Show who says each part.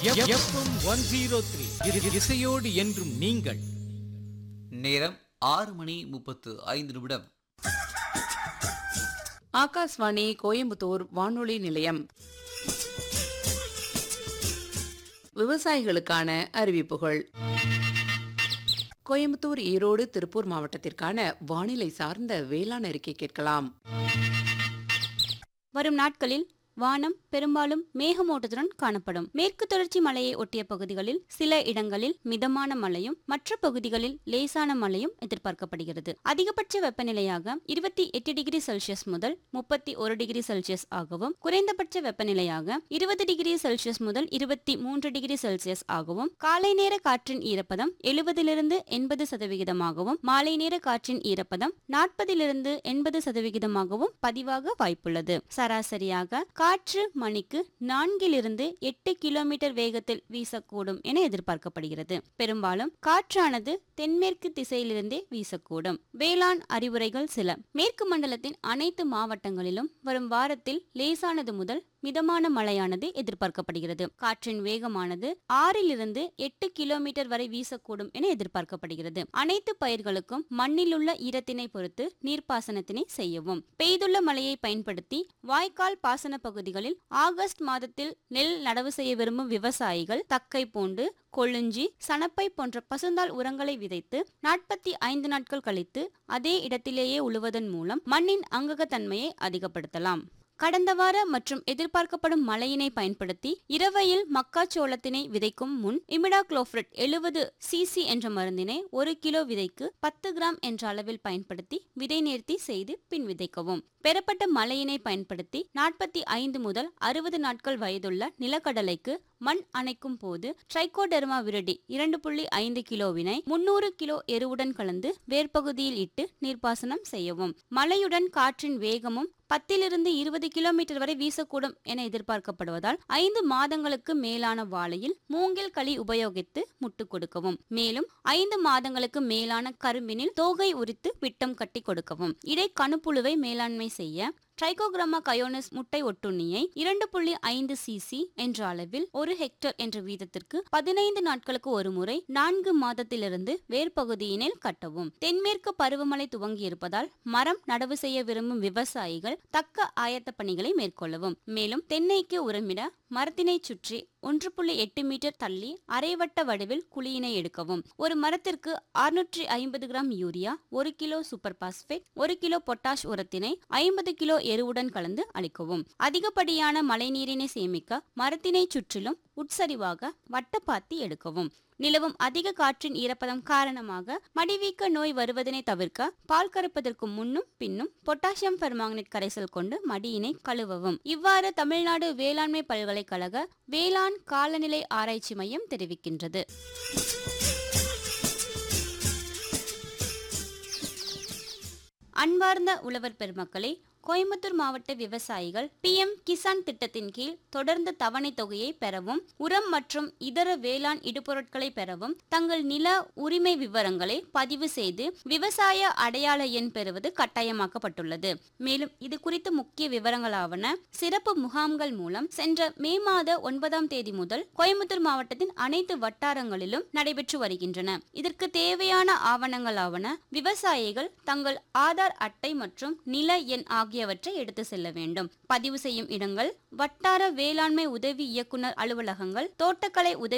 Speaker 1: FM one zero three இசையோடு என்றும் நீங்கள்
Speaker 2: நேரம் ஆறு மணி முப்பத்து ஐந்து நிமிடம்
Speaker 3: ஆகாஷ்வாணி கோயம்புத்தூர் வானொலி நிலையம் விவசாயிகளுக்கான அறிவிப்புகள் கோயம்புத்தூர் ஈரோடு திருப்பூர் மாவட்டத்திற்கான வானிலை சார்ந்த வேளாண் அறிக்கை கேட்கலாம்
Speaker 4: வரும் நாட்களில் வானம் பெரும்பாலும் மேகமூட்டத்துடன் காணப்படும் மேற்கு தொடர்ச்சி மலையை ஒட்டிய பகுதிகளில் சில இடங்களில் மிதமான மழையும் மற்ற பகுதிகளில் லேசான மழையும் எதிர்பார்க்கப்படுகிறது அதிகபட்ச வெப்பநிலையாக இருபத்தி எட்டு டிகிரி செல்சியஸ் முதல் முப்பத்தி ஒரு டிகிரி செல்சியஸ் ஆகவும் குறைந்தபட்ச வெப்பநிலையாக இருபது டிகிரி செல்சியஸ் முதல் இருபத்தி மூன்று டிகிரி செல்சியஸ் ஆகவும் காலை நேர காற்றின் ஈரப்பதம் எழுபதிலிருந்து எண்பது சதவிகிதமாகவும் மாலை நேர காற்றின் ஈரப்பதம் நாற்பதிலிருந்து எண்பது சதவிகிதமாகவும் பதிவாக வாய்ப்புள்ளது சராசரியாக காற்று மணிக்கு நான்கிலிருந்து எட்டு கிலோமீட்டர் வேகத்தில் வீசக்கூடும் என எதிர்பார்க்கப்படுகிறது பெரும்பாலும் காற்றானது தென்மேற்கு திசையிலிருந்தே வீசக்கூடும் வேளாண் அறிவுரைகள் சில மேற்கு மண்டலத்தின் அனைத்து மாவட்டங்களிலும் வரும் வாரத்தில் லேசானது முதல் மிதமான மழையானது எதிர்பார்க்கப்படுகிறது காற்றின் வேகமானது ஆறிலிருந்து எட்டு கிலோமீட்டர் வரை வீசக்கூடும் என எதிர்பார்க்கப்படுகிறது அனைத்து பயிர்களுக்கும் மண்ணிலுள்ள ஈரத்தினை பொறுத்து நீர்ப்பாசனத்தினை செய்யவும் பெய்துள்ள மழையை பயன்படுத்தி வாய்க்கால் பாசன பகுதிகளில் ஆகஸ்ட் மாதத்தில் நெல் நடவு செய்ய விரும்பும் விவசாயிகள் தக்கை பூண்டு கொழுஞ்சி சணப்பை போன்ற பசுந்தாள் உரங்களை விதைத்து நாற்பத்தி ஐந்து நாட்கள் கழித்து அதே இடத்திலேயே உழுவதன் மூலம் மண்ணின் அங்ககத்தன்மையை அதிகப்படுத்தலாம் கடந்த வார மற்றும் எதிர்பார்க்கப்படும் மழையினை பயன்படுத்தி இரவையில் மக்காச்சோளத்தினை விதைக்கும் முன் இமிடாக்ளோஃப்ரிட் எழுபது சிசி என்ற மருந்தினை ஒரு கிலோ விதைக்கு பத்து கிராம் என்ற அளவில் பயன்படுத்தி விதை நேர்த்தி செய்து பின் விதைக்கவும் பெறப்பட்ட மழையினை பயன்படுத்தி நாற்பத்தி ஐந்து முதல் அறுபது நாட்கள் வயதுள்ள நிலக்கடலைக்கு மண் அணைக்கும் போது ட்ரைகோடெர்மா விரடி இரண்டு புள்ளி ஐந்து கிலோவினை முன்னூறு கிலோ எருவுடன் கலந்து வேர்ப்பகுதியில் இட்டு நீர்ப்பாசனம் செய்யவும் மழையுடன் காற்றின் வேகமும் பத்திலிருந்து இருபது கிலோமீட்டர் வரை வீசக்கூடும் என எதிர்பார்க்கப்படுவதால் ஐந்து மாதங்களுக்கு மேலான வாழையில் மூங்கில் களி உபயோகித்து முட்டு கொடுக்கவும் மேலும் ஐந்து மாதங்களுக்கு மேலான கரும்பினில் தோகை உரித்து விட்டம் கட்டி கொடுக்கவும் இடை கணுப்புழுவை மேலாண்மை செய்ய ட்ரைகோகிராமா கயோனஸ் முட்டை ஒட்டுண்ணியை இரண்டு புள்ளி ஐந்து சிசி என்ற அளவில் ஒரு ஹெக்டர் என்ற வீதத்திற்கு பதினைந்து நாட்களுக்கு ஒரு முறை நான்கு மாதத்திலிருந்து வேர்பகுதியினில் கட்டவும் தென்மேற்கு பருவமழை துவங்கி இருப்பதால் மரம் நடவு செய்ய விரும்பும் விவசாயிகள் தக்க ஆயத்த பணிகளை மேற்கொள்ளவும் மேலும் தென்னைக்கு உரமிட மரத்தினை சுற்றி ஒன்று புள்ளி எட்டு மீட்டர் தள்ளி அரைவட்ட வடிவில் குழியினை எடுக்கவும் ஒரு மரத்திற்கு அறுநூற்றி ஐம்பது கிராம் யூரியா ஒரு கிலோ சூப்பர் பாஸ்பேட் ஒரு கிலோ பொட்டாஷ் உரத்தினை ஐம்பது கிலோ எருவுடன் கலந்து அளிக்கவும் அதிகப்படியான மழைநீரினை சேமிக்க மரத்தினை சுற்றிலும் உட்சரிவாக வட்டப்பாத்தி எடுக்கவும் நிலவும் அதிக காற்றின் ஈரப்பதம் காரணமாக மடிவீக்க நோய் வருவதனை தவிர்க்க பால் கறப்பதற்கு முன்னும் பின்னும் பொட்டாசியம் பெர்மாங்கனேட் கரைசல் கொண்டு மடியினை கழுவவும் இவ்வாறு தமிழ்நாடு வேளாண்மை பல்கலைக்கழக வேளாண் காலநிலை ஆராய்ச்சி மையம் தெரிவிக்கின்றது அன்பார்ந்த உழவர் பெருமக்களே கோயம்புத்தூர் மாவட்ட விவசாயிகள் பிஎம் கிசான் திட்டத்தின் கீழ் தொடர்ந்து தவணை தொகையை பெறவும் உரம் மற்றும் இதர வேளாண் இடுபொருட்களை பெறவும் தங்கள் நில உரிமை விவரங்களை பதிவு செய்து விவசாய அடையாள எண் பெறுவது கட்டாயமாக்கப்பட்டுள்ளது மேலும் இது குறித்த முக்கிய விவரங்களாவன சிறப்பு முகாம்கள் மூலம் சென்ற மே மாத ஒன்பதாம் தேதி முதல் கோயம்புத்தூர் மாவட்டத்தின் அனைத்து வட்டாரங்களிலும் நடைபெற்று வருகின்றன இதற்கு தேவையான ஆவணங்களாவன விவசாயிகள் தங்கள் ஆதார் அட்டை மற்றும் நில எண் ஆகியவற்றை எடுத்து செல்ல வேண்டும் பதிவு செய்யும் இடங்கள் வட்டார வேளாண்மை உதவி இயக்குனர் அலுவலகங்கள் தோட்டக்கலை உதவி